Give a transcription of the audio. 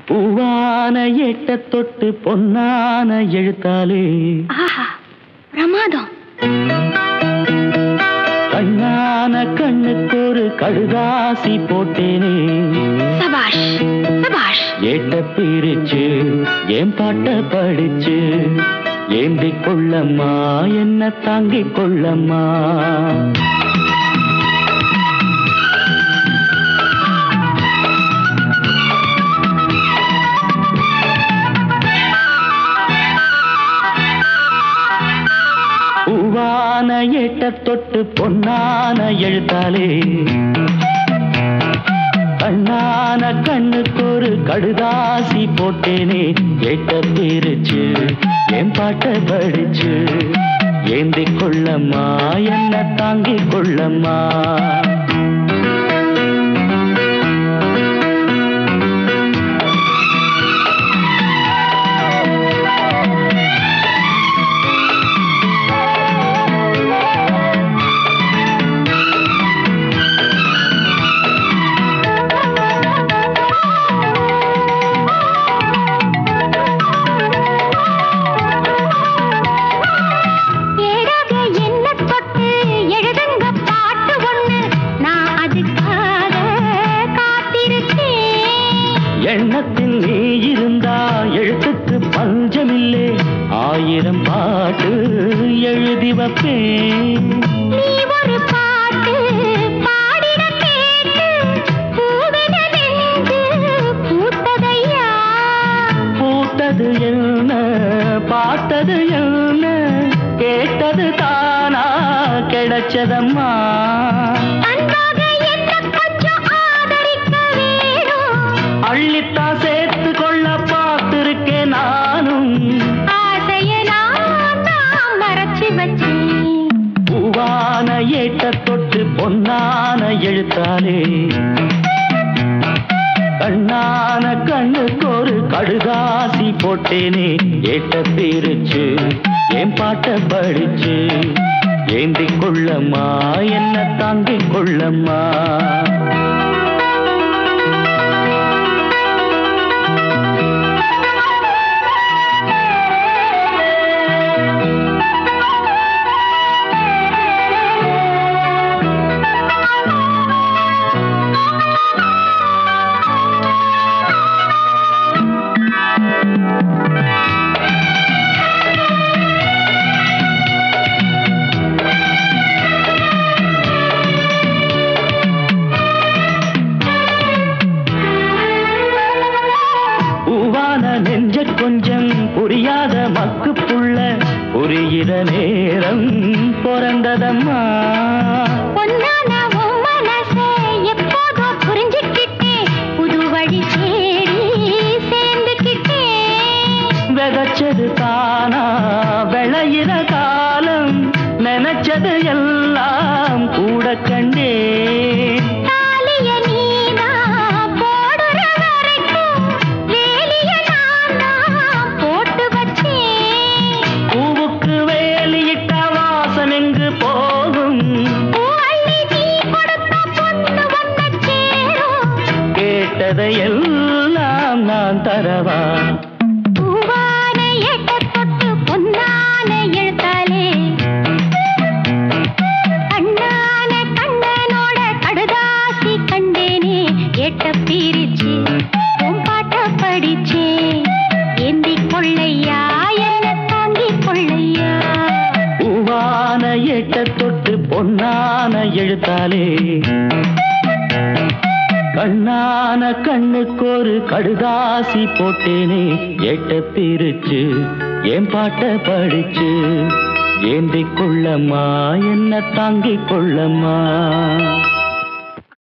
பூவான எட்ட தொட்டு பொன்னான எழுத்தாலே ஆஹா பிரமாதம் கண்ணான கண்ணுக்கு ஒரு கடுதாசி போட்டேனே சபாஷ் சபாஷ் ஏட்ட பிரிச்சு ஏன் பாட்ட படிச்சு ஏந்தி கொள்ளம்மா என்ன தாங்கிக் கொள்ளம்மா பூவான ஏட்ட தொட்டு பொன்னான எழுத்தாலே கண்ணான கண்ணுக்கு ஒரு கடுதாசி போட்டேனே ஏட்ட பிரிச்சு என் பாட்ட படிச்சு ஏந்தி கொள்ளம்மா என்ன தாங்கிக் கொள்ளம்மா ஏடாக என்ன தொட்டு எழுதுங்க பாட்டு ஒண்ணு நான் அதுக்காக காத்திருக்கேன் எண்ணத்தில் நீ இருந்தா எழுத்துக்கு பஞ்சமில்லே ஆயிரம் பாட்டு எழுதி வைப்பேன் நீ ஒரு பாட்டு பாடிட கேட்டு பூவென நெஞ்சு பூத்ததையா பூத்தது என்ன பார்த்தது என்ன கேட்டது தானா கிடைச்சதம்மா அன்பாக என்ன கொஞ்சம் ஆதரிக்க வேணும் அள்ளித்தான் சேர்த்து கொள்ள பார்த்திருக்கேன் நானும் ஆசையெல்லாம் நான் மறைச்சு வச்சேன் பூவான ஏட்ட தொட்டு பொன்னான எழுத்தாலே கண்ணான கண்ணுக்கு ஒரு கடுதாசி போட்டேனே ஏட்ட பிரிச்சு என் பாட்ட படிச்சு ஏந்தி கொள்ளம்மா என்ன தாங்கிக் கொள்ளம்மா பூவான நெஞ்ச கொஞ்சம் புரியாத மக்கு புள்ள புரிகிற நேரம் பிறந்ததம்மா பொன்னான உன் மனசை எப்போதோ புரிஞ்சுக்கிட்டேன் புது வழி தேடி சேர்ந்துக்கிட்டேன் விதைச்சது தானா விளையிற காலம் நினைச்சது எல்லாம் கூட கண்டே தாலிய நீதான் போடுற வரைக்கும் வேலிய நான் போட்டு வச்சேன் பூவுக்கு வேலியிட்ட வாசம் எங்கு போகும் பூவள்ளி நீ கொடுத்த பொண்ணு வந்த சேரும் கேட்டதை எல்லாம் நான் தரவா பூவான எட்ட தொட்டு பொன்னான எழுத்தாலே கண்ணான கண்ணனோட கடுதாசி கண்டேனே எட்ட பிரிச்சு உன் பாட்ட படிச்சே ஏந்தி கொள்ளையா என்ன தாங்கி கொள்ளையா பூவான எட்ட தொட்டு பொன்னான எழுத்தாலே கண்ணான கண்ணுக்கு ஒரு கடுதாசி போட்டேனே எட்ட பிரிச்சு என் பாட்ட படிச்சு ஏந்தி கொள்ளம்மா என்ன தாங்கிக் கொள்ளம்மா